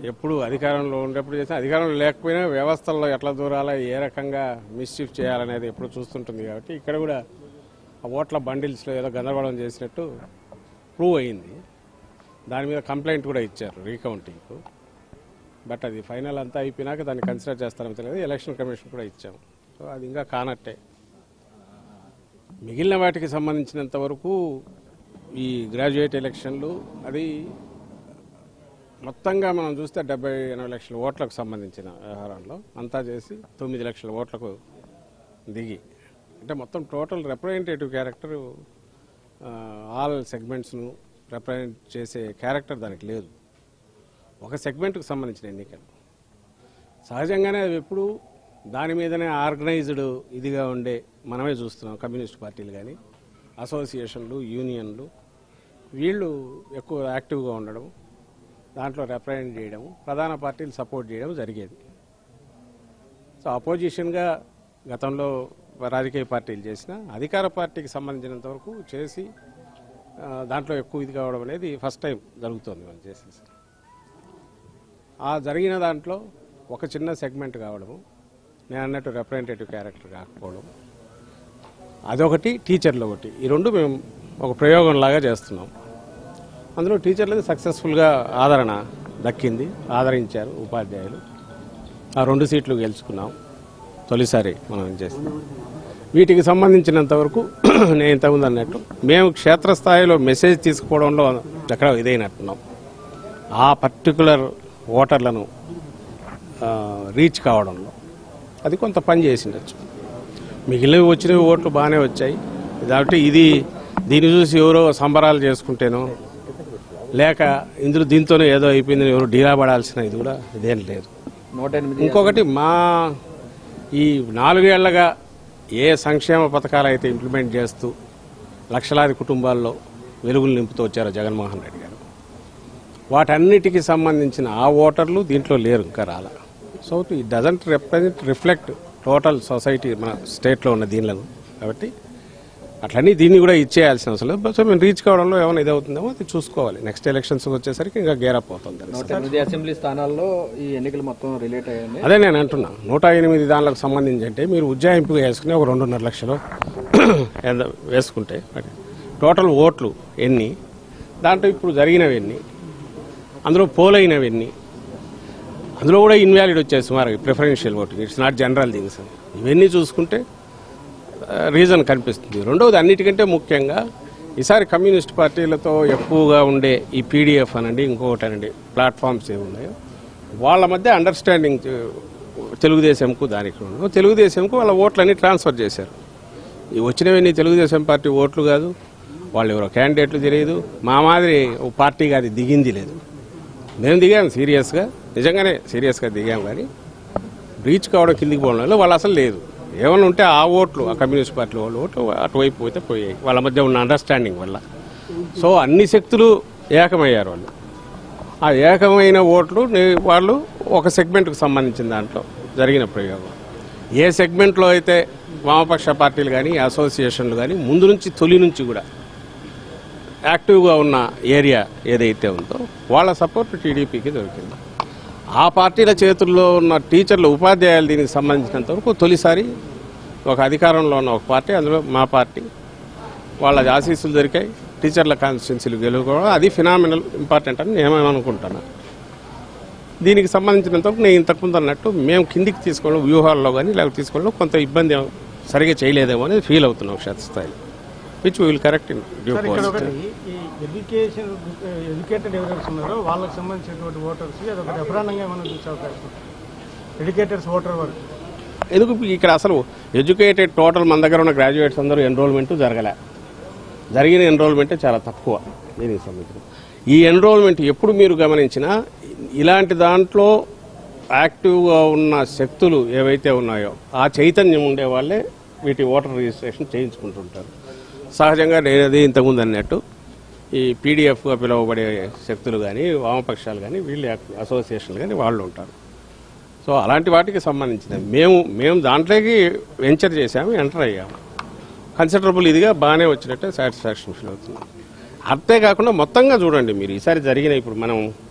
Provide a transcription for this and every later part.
ఎప్పుడు అధికారంలో ఉండేప్పుడు చేసిన అధికారంలో లేకపోయినా వ్యవస్థల్లో ఎట్లా దూరాలా ఏ రకంగా మిస్చీఫ్ చేయాలనేది ఎప్పుడు చూస్తుంటుంది కాబట్టి ఇక్కడ కూడా ఆ ఓట్ల బండిల్స్లో ఏదో గందరగోళం చేసినట్టు ప్రూవ్ అయింది దాని మీద కంప్లైంట్ కూడా ఇచ్చారు రీకౌంటింగ్కు బట్ అది ఫైనల్ అంతా అయిపోయినాక దాన్ని కన్సిడర్ చేస్తారో తెలియదు ఎలక్షన్ కమిషన్ కూడా ఇచ్చాము సో అది ఇంకా కానట్టే మిగిలిన వాటికి సంబంధించినంత వరకు ఈ గ్రాడ్యుయేట్ ఎలక్షన్లు అది మొత్తంగా మనం చూస్తే డెబ్బై ఎనభై లక్షల ఓట్లకు సంబంధించిన వ్యవహారంలో అంతా చేసి తొమ్మిది లక్షల ఓట్లకు దిగి అంటే మొత్తం టోటల్ రిప్రజెంటేటివ్ క్యారెక్టర్ ఆల్ సెగ్మెంట్స్ను రిప్రజెంట్ చేసే క్యారెక్టర్ దానికి లేదు ఒక సెగ్మెంట్కి సంబంధించిన ఎన్నికలు సహజంగానే అవి ఎప్పుడు దాని మీదనే ఆర్గనైజ్డ్ ఇదిగా ఉండే మనమే చూస్తున్నాం కమ్యూనిస్ట్ పార్టీలు కానీ అసోసియేషన్లు యూనియన్లు వీళ్ళు ఎక్కువ యాక్టివ్గా ఉండడం దాంట్లో రిప్రజెంట్ చేయడం ప్రధాన పార్టీలు సపోర్ట్ చేయడం జరిగేది సో అపోజిషన్గా గతంలో రాజకీయ పార్టీలు చేసిన అధికార పార్టీకి సంబంధించినంత వరకు చేసి ఆ, దాంట్లో ఎక్కువ ఇది కావడం అనేది ఫస్ట్ టైం జరుగుతుంది వాళ్ళు చేసేసి ఆ జరిగిన దాంట్లో ఒక చిన్న సెగ్మెంట్ కావడము నేను అన్నట్టు రిప్రజెంటేటివ్ క్యారెక్టర్ కాకపోవడం అదొకటి టీచర్లు ఒకటి ఈ రెండు మేము ఒక ప్రయోగం లాగా చేస్తున్నాం అందులో టీచర్లది సక్సెస్ఫుల్గా ఆదరణ దక్కింది ఆదరించారు ఉపాధ్యాయులు ఆ రెండు సీట్లు గెలుచుకున్నాం తొలిసారి మనం చేస్తున్నాం వీటికి సంబంధించినంత వరకు నేను ఇంతకుముందు అన్నట్టు మేము క్షేత్రస్థాయిలో మెసేజ్ తీసుకుపోవడంలో ఎక్కడ ఇదైనట్టున్నాం ఆ పర్టికులర్ ఓటర్లను ఆ, రీచ్ కావడంలో అది కొంత పని చేసిండొచ్చు మిగిలినవి వచ్చినవి ఓట్లు బాగానే వచ్చాయి కాబట్టి ఇది దీన్ని చూసి ఎవరో సంబరాలు చేసుకుంటేనో లేక ఇందులో దీంతోనే ఏదో అయిపోయిందని ఎవరు డీలా పడాల్సిన ఇది కూడా ఇదేం లేదు నూట ఎనిమిది ఇంకొకటి మా ఈ నాలుగేళ్లగా ఏ సంక్షేమ పథకాలు అయితే ఇంప్లిమెంట్ చేస్తూ లక్షలాది కుటుంబాల్లో వెలుగులు నింపుతూ వచ్చారో జగన్మోహన్ రెడ్డి గారు వాటన్నిటికీ సంబంధించిన ఆ ఓటర్లు దీంట్లో లేరు ఇంకా రాల so it doesn't represent reflect total society మన స్టేట్లో ఉన్న దీనిలను కాబట్టి అట్లనే దీన్ని కూడా ఇచ్చేయాల్సిన అవసరం లేదు సో మేము రీచ్ కావడంలో ఏమైనా ఇది అవుతుందేమో అది చూసుకోవాలి నెక్స్ట్ ఎలక్షన్స్ వచ్చేసరికి ఇంకా గేరప్ అవుతుంది నూట ఎనిమిది అసెంబ్లీ స్థానాల్లో ఈ ఎన్నికలు మొత్తం రిలేట్ అయ్యాయి అదే నేను అంటున్నా నూట ఎనిమిది దానిలకు సంబంధించి అంటే మీరు ఉజ్జాయింపుగా వేసుకుని ఒక రెండున్నర లక్షలు ఎంత వేసుకుంటే మరి టోటల్ ఓట్లు ఎన్ని దాంట్లో ఇప్పుడు జరిగినవి ఎన్ని అందులో పోలైనవి ఎన్ని అందులో కూడా ఇన్వాలిడ్ వచ్చాయి సుమారు preferential voting it's not general things ఇవన్నీ చూసుకుంటే రీజన్ కనిపిస్తుంది రెండవది అన్నిటికంటే ముఖ్యంగా ఈసారి కమ్యూనిస్ట్ పార్టీలతో ఎక్కువగా ఉండే ఈ పీడిఎఫ్ అనండి ఇంకొకటి అనండి ప్లాట్ఫామ్స్ ఏమి ఉన్నాయో వాళ్ళ మధ్య అండర్స్టాండింగ్ తెలుగుదేశంకు దానికి ఉండవు తెలుగుదేశంకు వాళ్ళ ఓట్లన్నీ ట్రాన్స్ఫర్ చేశారు ఈ వచ్చినవన్నీ తెలుగుదేశం పార్టీ ఓట్లు కాదు వాళ్ళు ఎవరో క్యాండిడేట్లు తెలియదు మా మాదిరి ఓ పార్టీగా అది దిగింది లేదు మేము దిగాం సీరియస్గా నిజంగానే సీరియస్గా దిగాం కానీ రీచ్ కావడం కిందికి పోవడం వాళ్ళు అసలు లేదు ఏమైనా ఉంటే ఆ ఓట్లు ఆ కమ్యూనిస్ట్ పార్టీ వాళ్ళ ఓట్లు అటువైపు పోతే పోయాయి వాళ్ళ మధ్య ఉన్న అండర్స్టాండింగ్ వల్ల సో అన్ని శక్తులు ఏకమయ్యారు వాళ్ళు ఆ ఏకమైన ఓట్లు నే- వాళ్ళు ఒక సెగ్మెంట్కు సంబంధించిన దాంట్లో జరిగిన ప్రయోగం ఏ సెగ్మెంట్లో అయితే వామపక్ష పార్టీలు కానీ అసోసియేషన్లు కానీ ముందు నుంచి తొలి నుంచి కూడా యాక్టివ్గా ఉన్న ఏరియా ఏదైతే ఉందో వాళ్ళ సపోర్ట్ టీడీపీకి దొరికింది ఆ పార్టీల చేతుల్లో ఉన్న టీచర్లు ఉపాధ్యాయులు దీనికి సంబంధించినంత వరకు తొలిసారి ఒక అధికారంలో ఉన్న ఒక పార్టీ అందులో మా పార్టీ వాళ్ళ ఆశీస్సులు దొరికాయి టీచర్ల కాన్స్టిట్యున్సీలు గెలుచుకోవడం అది ఫినామినల్ ఇంపార్టెంట్ అని నేను అనుకుంటున్నా దీనికి సంబంధించినంతవరకు నేను ఇంతకుముందు అన్నట్టు మేము కిందికి తీసుకోవడం వ్యూహాల్లో కానీ లేకపోతే తీసుకోవడం కొంత ఇబ్బంది సరిగా చేయలేదేమో అనేది ఫీల్ అవుతున్నాం క్షేత్రస్థాయిలో which will correct in due sir ఇక్కడ కోర్స్ ఒకటి ఈ ఎడ్యుకేషన్ ఎడ్యుకేటెడ్ ఎవరైతే ఉన్నారో వాళ్ళకి సంబంధించినటువంటి ఓటర్స్ అది ఒక రెఫరాండంగా మనం చూసే అవకాశం ఎడ్యుకేటర్స్ ఓటర్ వరకు ఎందుకు ఇక్కడ అసలు ఎడ్యుకేటెడ్ టోటల్ మన దగ్గర ఉన్న గ్రాడ్యుయేట్స్ అందరూ ఎన్రోల్మెంట్ జరగలే జరిగిన ఎన్రోల్మెంటే చాలా తక్కువ దీనికి సంబంధించిన ఈ ఎన్రోల్మెంట్ ఎప్పుడు మీరు గమనించినా ఇలాంటి దాంట్లో యాక్టివ్గా ఉన్న శక్తులు ఏవైతే ఉన్నాయో ఆ చైతన్యం ఉండే వాళ్ళే వీటి ఓటర్ రిజిస్ట్రేషన్ చేయించుకుంటుంటారు సహజంగా నేను అదే ఇంతకుముందు అన్నట్టు ఈ పీడిఎఫ్గా పిలువబడే శక్తులు కానీ వామపక్షాలు కానీ వీళ్ళు అసోసియేషన్లు కానీ వాళ్ళు ఉంటారు సో అలాంటి వాటికి సంబంధించిన మేము మేము దాంట్లోకి వెంచర్ చేసాము ఎంటర్ అయ్యాము కన్సిడరబుల్ ఇదిగా బాగానే వచ్చినట్టే సాటిస్ఫాక్షన్ ఫీల్ అవుతుంది అంతేకాకుండా మొత్తంగా చూడండి మీరు ఈసారి జరిగిన ఇప్పుడు మనం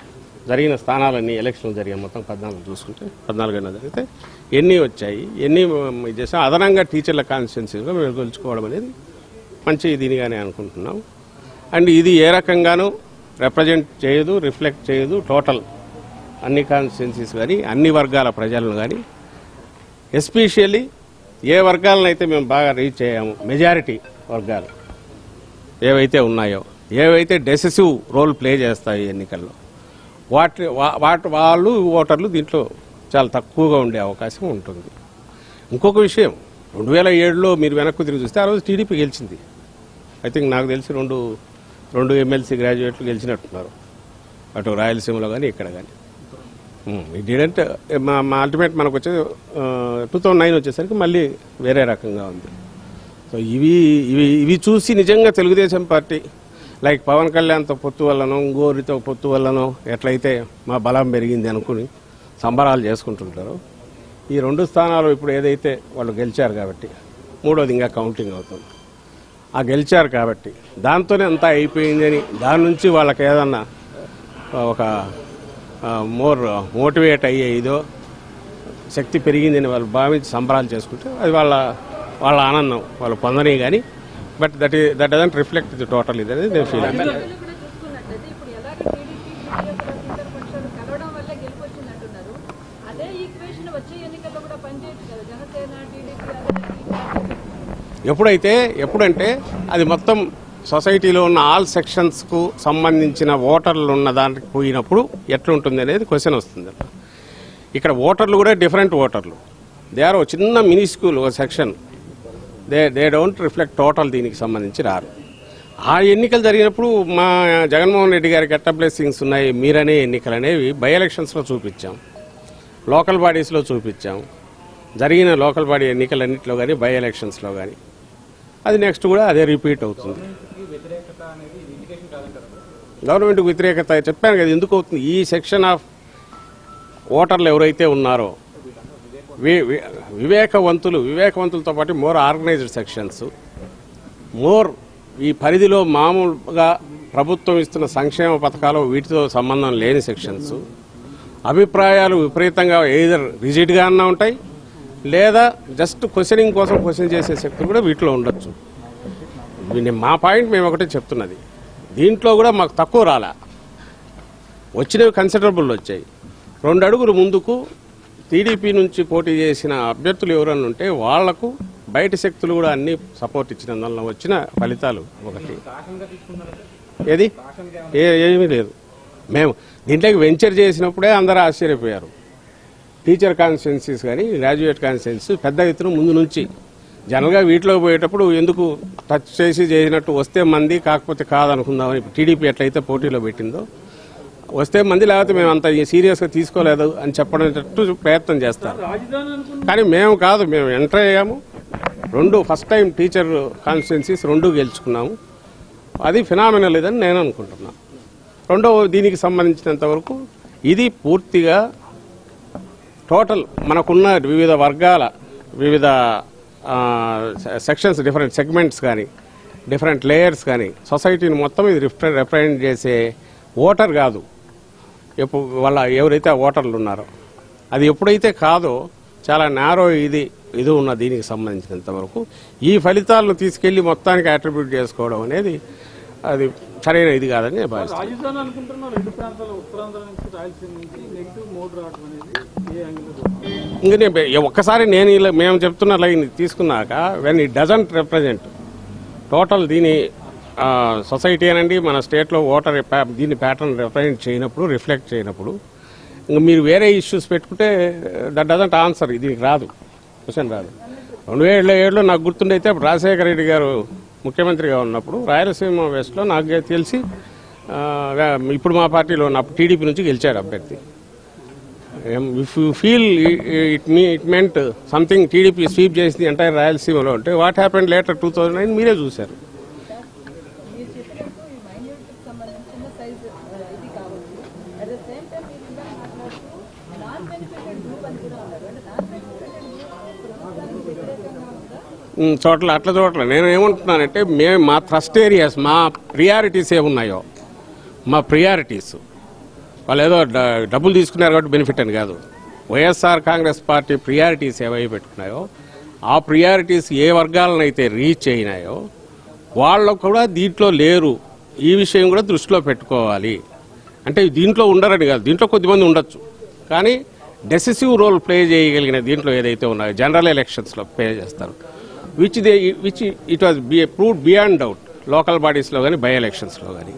జరిగిన స్థానాలన్నీ ఎలక్షన్లు జరిగాయి మొత్తం పద్నాలుగు చూసుకుంటే పద్నాలుగు అయినా జరిగితే ఎన్ని వచ్చాయి ఎన్ని ఇది చేసాం అదనంగా టీచర్ల కాన్స్టిట్యున్సీగా మేము గెలుచుకోవడం అనేది మంచి దీనిగానే అనుకుంటున్నాం అండ్ ఇది ఏ రకంగానూ రిప్రజెంట్ చేయదు రిఫ్లెక్ట్ చేయదు టోటల్ అన్ని కాన్స్టిట్యున్సీస్ కానీ అన్ని వర్గాల ప్రజలను కానీ ఎస్పెషల్లీ ఏ వర్గాలను అయితే మేము బాగా రీచ్ అయ్యాము మెజారిటీ వర్గాలు ఏవైతే ఉన్నాయో ఏవైతే డెసిసివ్ రోల్ ప్లే చేస్తాయి ఎన్నికల్లో వాటి వా- వాటి వాళ్ళు ఓటర్లు దీంట్లో చాలా తక్కువగా ఉండే అవకాశం ఉంటుంది ఇంకొక విషయం రెండు వేల ఏడులో మీరు వెనక్కు తిరిగి చూస్తే ఆ రోజు టీడీపీ గెలిచింది ఐ థింక్ నాకు తెలిసి రెండు రెండు ఎమ్మెల్సీ గ్రాడ్యుయేట్లు గెలిచినట్టున్నారు అటు రాయలసీమలో కానీ ఇక్కడ కానీ డిడెంట్ మా మా అల్టిమేట్ మనకు వచ్చేది టూ థౌజండ్ నైన్ వచ్చేసరికి మళ్ళీ వేరే రకంగా ఉంది సో ఇవి ఇవి ఇవి చూసి నిజంగా తెలుగుదేశం పార్టీ లైక్ పవన్ కళ్యాణ్తో పొత్తు వల్లనో గోరితో పొత్తు వల్లనో ఎట్లయితే మా బలం పెరిగింది అనుకుని సంబరాలు చేసుకుంటుంటారో ఈ రెండు స్థానాలు ఇప్పుడు ఏదైతే వాళ్ళు గెలిచారు కాబట్టి మూడోది ఇంకా కౌంటింగ్ అవుతుంది ఆ గెలిచారు కాబట్టి దాంతోనే అంతా అయిపోయిందని దాని నుంచి వాళ్ళకి ఏదన్నా ఒక మోర్ మోటివేట్ అయ్యే ఇదో శక్తి పెరిగిందని వాళ్ళు భావించి సంబరాలు చేసుకుంటే అది వాళ్ళ వాళ్ళ ఆనందం వాళ్ళు పొందనే కానీ but that that doesn't reflect the total ఇది అనేది నేను ఫీల్ అవుతాను ఎన్నికల్లో కూడా చూసుకున్నట్లయితే ఇప్పుడు ఎలాగ టీడీపీ ఇతర పక్షాలు కలవడం వల్ల గెలుపు వచ్చింది అంటున్నారు అదే ఈక్వేషన్ వచ్చే ఎన్నికల్లో కూడా పనిచేయచ్చు కదా జనసేన టీడీపీ అదే ఎప్పుడైతే ఎప్పుడంటే అది మొత్తం సొసైటీలో ఉన్న ఆల్ సెక్షన్స్కు సంబంధించిన ఓటర్లు ఉన్న దానికి పోయినప్పుడు ఎట్లుంటుంది అనేది క్వశ్చన్ వస్తుంది ఇక్కడ ఓటర్లు కూడా డిఫరెంట్ ఓటర్లు దే ఆర్ చిన్న మినీ స్కూల్ ఒక section they they don't reflect total దీనికి సంబంధించి రారు ఆ ఎన్నికలు జరిగినప్పుడు మా జగన్మోహన్ రెడ్డి గారికి ఎట్ట బ్లెస్సింగ్స్ ఉన్నాయి మీరనే ఎన్నికలు అనేవి బై ఎలక్షన్స్లో చూపించాం లోకల్ బాడీస్లో చూపించాం జరిగిన లోకల్ బాడీ ఎన్నికలన్నింటిలో కానీ బై ఎలక్షన్స్లో కానీ అది నెక్స్ట్ కూడా అదే రిపీట్ అవుతుంది గవర్నమెంట్ వ్యతిరేకత చెప్పాను కదా ఎందుకు అవుతుంది ఈ సెక్షన్ ఆఫ్ ఓటర్లు ఎవరైతే ఉన్నారో వి- వి- వివేకవంతులు వివేకవంతులతో పాటు మోర్ ఆర్గనైజ్డ్ సెక్షన్స్ మోర్ ఈ పరిధిలో మామూలుగా ప్రభుత్వం ఇస్తున్న సంక్షేమ పథకాలు వీటితో సంబంధం లేని సెక్షన్స్ అభిప్రాయాలు విపరీతంగా ఏదర్ రిజిడ్గా అన్నా ఉంటాయి లేదా జస్ట్ క్వశ్చనింగ్ కోసం క్వశ్చన్ చేసే శక్తులు కూడా వీటిలో ఉండొచ్చు ఇది మా పాయింట్ మేము ఒకటే చెప్తున్నది దీంట్లో కూడా మాకు తక్కువ రాలా వచ్చినవి కన్సిడరబుల్ వచ్చాయి రెండు అడుగులు ముందుకు టీడీపీ నుంచి పోటీ చేసిన అభ్యర్థులు ఎవరన్నా ఉంటే వాళ్లకు బయట శక్తులు కూడా అన్ని సపోర్ట్ ఇచ్చినందువల్ల వచ్చిన ఫలితాలు ఒకటి ఏది ఏ- ఏమీ లేదు మేము దీంట్లోకి వెంచర్ చేసినప్పుడే అందరూ ఆశ్చర్యపోయారు టీచర్ కాన్స్టిట్యున్సీస్ కానీ గ్రాడ్యుయేట్ కాన్స్టిట్యున్సీస్ పెద్ద ఎత్తున ముందు నుంచి జనరల్గా వీటిలో పోయేటప్పుడు ఎందుకు టచ్ చేసి చేసినట్టు వస్తే మంది కాకపోతే కాదనుకుందామని ఇప్పుడు టీడీపీ ఎట్లయితే పోటీలో పెట్టిందో వస్తే మంది లేకపోతే మేము అంత సీరియస్గా తీసుకోలేదు అని చెప్పడం ప్రయత్నం చేస్తారు కానీ మేము కాదు మేము ఎంటర్ అయ్యాము రెండు ఫస్ట్ టైం టీచర్ కాన్స్టిట్యున్సీస్ రెండు గెలుచుకున్నాము అది ఫినామినల్ ఇదని నేను అనుకుంటున్నాను రెండవ దీనికి సంబంధించినంత వరకు ఇది పూర్తిగా టోటల్ మనకున్న వివిధ వర్గాల వివిధ సెక్షన్స్ డిఫరెంట్ సెగ్మెంట్స్ కానీ డిఫరెంట్ లేయర్స్ కానీ సొసైటీని మొత్తం ఇది రిప్ర- రిప్రజెంట్ చేసే ఓటర్ కాదు ఎప్పుడు వాళ్ళ ఎవరైతే ఆ ఓటర్లు ఉన్నారో అది ఎప్పుడైతే కాదో చాలా నేరో ఇది ఇది ఉన్న దీనికి సంబంధించినంత వరకు ఈ ఫలితాలను తీసుకెళ్లి మొత్తానికి అట్రిబ్యూట్ చేసుకోవడం అనేది అది సరైన ఇది కాదని నేను భావిస్తాను రాజధాని అనుకుంటున్నాం రెండు ప్రాంతాలు ఉత్తరాంధ్ర నుంచి రాయలసీమ నుంచి నెగిటివ్ మోడ్ రావడం అనేది ఏ యాంగిల్ ఇంక నేను బె- ఒక్కసారి నేను ఇలా మేము చెప్తున్న లైన్ తీసుకున్నాక when it doesn't represent total దీని సొసైటీ అనండి మన స్టేట్లో ఓటర్ ప్యా- దీని ప్యాటర్న్ రిప్రజెంట్ చేయనప్పుడు రిఫ్లెక్ట్ చేయనప్పుడు ఇంక మీరు వేరే ఇష్యూస్ పెట్టుకుంటే దట్ డజంట్ ఆన్సర్ దీనికి రాదు క్వశ్చన్ రాదు రెండు వేల ఏడులో నాకు గుర్తుండైతే అప్పుడు రాజశేఖర రెడ్డి గారు ముఖ్యమంత్రిగా ఉన్నప్పుడు రాయలసీమ వెస్ట్లో నాకు తెలిసి ఆ, ఇప్పుడు మా పార్టీలో ఉన్న టీడీపీ నుంచి గెలిచాడు అభ్యర్థి if you feel it me it meant something TDP sweep చేసింది ఎంటైర్ రాయలసీమలో అంటే what happened later two thousand nine మీరే చూశారు మీరు చెప్పినట్టు ఈ మైన్యూట్కి సంబంధించిన సైజ్ ఇది కావచ్చు అట్ ద సేమ్ టైం మీరు ఇందాక మాట్లాడుతూ నాన్ బెనిఫిటెడ్ గ్రూప్ అని కూడా ఉన్నారు అంటే నాన్ బెనిఫిటెడ్ గ్రూప్ ప్రభుత్వానికి వ్యతిరేకంగా ఉందా ఉమ్, చోట్ల అట్ల చోట్ల నేను ఏమంటున్నానంటే మేము మా ట్రస్ట్ ఏరియాస్ మా ప్రియారిటీస్ ఏమున్నాయో మా ప్రియారిటీస్ వాళ్ళు ఏదో డ- డబ్బులు తీసుకున్నారు కాబట్టి బెనిఫిట్ అని కాదు వైఎస్ఆర్ కాంగ్రెస్ పార్టీ ప్రియారిటీస్ ఏవై పెట్టుకున్నాయో ఆ ప్రియారిటీస్ ఏ వర్గాలనైతే రీచ్ అయినాయో వాళ్ళు కూడా దీంట్లో లేరు ఈ విషయం కూడా దృష్టిలో పెట్టుకోవాలి అంటే దీంట్లో ఉండరని కాదు దీంట్లో కొద్దిమంది ఉండొచ్చు కానీ డెసిసివ్ రోల్ ప్లే చేయగలిగిన దీంట్లో ఏదైతే ఉన్నాయో జనరల్ ఎలక్షన్స్లో ప్లే చేస్తారు which they which it was be proved beyond doubt local బాడీస్లో కానీ బై ఎలక్షన్స్లో కానీ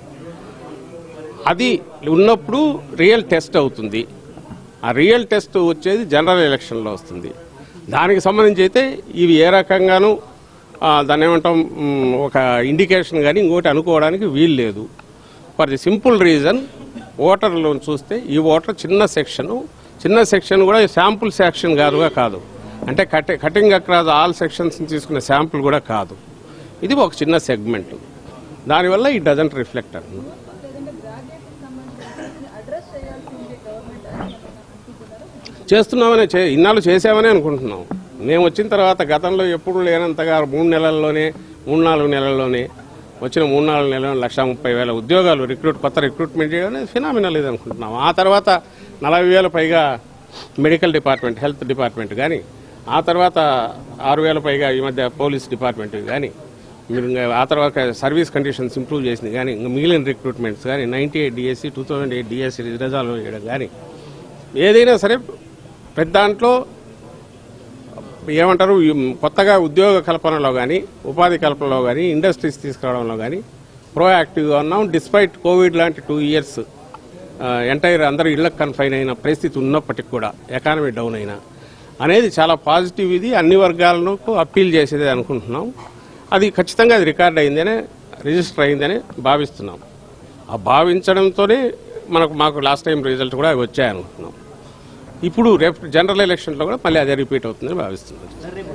అది ఉన్నప్పుడు రియల్ టెస్ట్ అవుతుంది ఆ రియల్ టెస్ట్ వచ్చేది జనరల్ ఎలక్షన్లో వస్తుంది దానికి సంబంధించి అయితే ఇవి ఏ రకంగానూ ఆ, దాన్ని ఏమంటాం మ్, ఒక ఇండికేషన్ కానీ ఇంకోటి అనుకోవడానికి వీలు లేదు ఫర్ ది సింపుల్ రీజన్ ఓటర్లో చూస్తే ఈ ఓటర్ చిన్న సెక్షను చిన్న సెక్షన్ కూడా శాంపుల్ సెక్షన్ కాదుగా కాదు అంటే కటి కటింగ్ అక్రాస్ ఆల్ సెక్షన్స్ తీసుకునే శాంపుల్ కూడా కాదు ఇది ఒక చిన్న సెగ్మెంట్ దానివల్ల ఈ డజంట్ రిఫ్లెక్ట్ అంటున్నాం లేదంటే గ్రాడ్యుయేట్కి సంబంధించి అడ్రస్ చేయాల్సి ఉంది గవర్నమెంట్ అని అనుకుంటున్నారా చేస్తున్నామనే చే ఇన్నాళ్ళు చేసామని అనుకుంటున్నాం మేము వచ్చిన తర్వాత గతంలో ఎప్పుడు లేనంతగా మూడు నెలల్లోనే మూడు నాలుగు నెలల్లోనే వచ్చిన మూడు నాలుగు నెలల్లో లక్ష ముప్పై వేల ఉద్యోగాలు రిక్రూట్ కొత్త రిక్రూట్మెంట్ చేయడం అనేది ఫినామినల్ ఇది అనుకుంటున్నాం ఆ తర్వాత నలభై వేల పైగా మెడికల్ డిపార్ట్మెంట్ హెల్త్ డిపార్ట్మెంట్ కానీ ఆ తర్వాత ఆరు వేల పైగా ఈ మధ్య పోలీస్ డిపార్ట్మెంట్ కానీ మీరు ఇంకా ఆ తర్వాత సర్వీస్ కండిషన్స్ ఇంప్రూవ్ చేసింది కానీ ఇంకా మిగిలిన రిక్రూట్మెంట్స్ కానీ ninety eight DSC two thousand eight DSC resolve చేయడం కానీ ఏదైనా సరే పెద్ద దాంట్లో ఏమంటారు ఈ కొత్తగా ఉద్యోగ కల్పనలో కానీ ఉపాధి కల్పనలో కానీ ఇండస్ట్రీస్ తీసుకురావడంలో కానీ ప్రోయాక్టివ్గా ఉన్నాం డిస్పైట్ కోవిడ్ లాంటి టూ ఇయర్స్ ఎంటైర్ అందరూ ఇళ్లకు కన్ఫైన్ అయిన పరిస్థితి ఉన్నప్పటికీ కూడా ఎకానమీ డౌన్ అయినా అనేది చాలా పాజిటివ్ ఇది అన్ని వర్గాలను అప్పీల్ చేసేది అనుకుంటున్నాం అది ఖచ్చితంగా అది రికార్డ్ అయిందనే రిజిస్టర్ అయిందని భావిస్తున్నాం ఆ భావించడంతోనే మనకు మాకు లాస్ట్ టైం రిజల్ట్ కూడా వచ్చాయనుకుంటున్నాం ఇప్పుడు రేపు జనరల్ ఎలక్షన్లో కూడా మళ్ళీ అదే రిపీట్ అవుతుందని భావిస్తున్నాం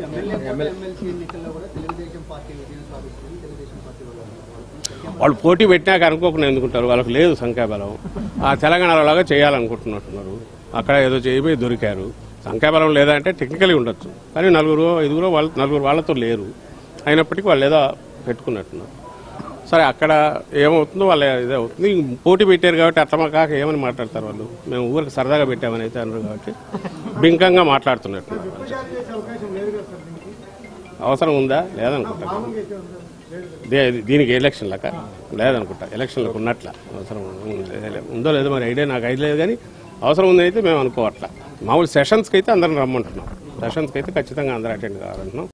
వాళ్ళు పోటీ పెట్టినాక అనుకోకుండా ఎందుకుంటారు వాళ్ళకి లేదు సంఖ్యాబలం ఆ తెలంగాణలో లాగా చేయాలనుకుంటున్నట్టున్నారు అక్కడ ఏదో చేయబోయి దొరికారు సంఖ్యాబలం లేదంటే టెక్నికలీ ఉండొచ్చు కానీ నలుగురు ఐదుగురు వాళ్ళ నలుగురు వాళ్ళతో లేరు అయినప్పటికీ వాళ్ళు ఏదో పెట్టుకున్నట్టున్నారు సరే అక్కడ ఏమవుతుందో వాళ్ళ ఇదే అవుతుంది పోటీ పెట్టారు కాబట్టి అట్లా కాక ఏమని మాట్లాడతారు వాళ్ళు మేము ఊరికి సరదాగా పెట్టామని అయితే అన్నారు కాబట్టి బింకంగా మాట్లాడుతున్నట్టు చేసే అవకాశం లేదు కదా సార్ దీనికి అవసరం ఉందా లేదనుకుంటా దే- దీనికి ఎలక్షన్ లెక్క లేదనుకుంటా ఎలక్షన్లకు ఉన్నట్ల అవసరం ఉంది- ఉందో లేదో మరి ఐడియా నాకు ఐడియా లేదు కానీ అవసరం ఉందని అయితే మేము అనుకోవట్లా మామూలు సెషన్స్కి అయితే అందరం రమ్మంటున్నాం సెషన్స్కి అయితే ఖచ్చితంగా అందరూ అటెండ్ కావాలంటున్నాం